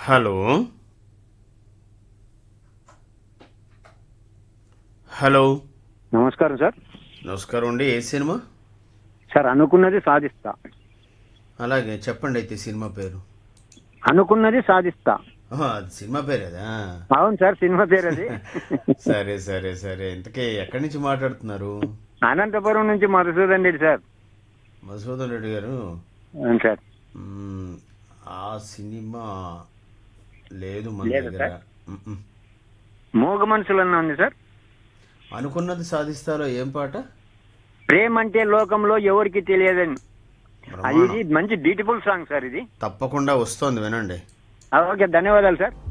Hello hello నమస్కారం sir నమస్కారం అండి ఏ సినిమా సార్ అనుకున్నది సాధిస్తా అలాగే చెప్పండి అయితే సినిమా పేరు అనుకున్నది సాధిస్తా ఆహా, అది సినిమా పేరేదా అవును సార్ సినిమా పేరు అది సరే సరే సరే ఇంతకీ ఎక్కడి నుంచి మాట్లాడుతున్నారు అనంతపురం నుంచి మధుసూదన్ రెడ్డి సార్ మధుసూదన్ రెడ్డి గారు అవును సార్ మ్మ్, ఆ సినిమా లేదు మన లేదా దగ్గర సార్? మ్మ్. మూగ మనుషులన్న ఉంది సార్ అనుకున్నది సాధిస్తారో ఏం పాట ప్రేమ అంటే లోకంలో ఎవరికి తెలియదని అది బ్రహ్మాండం. ఇది మంచి బ్యూటిఫుల్ సాంగ్ సార్ ఇది తప్పకుండా వస్తోంది వినండి ఆ, ఓకే ధన్యవాదాలు సార్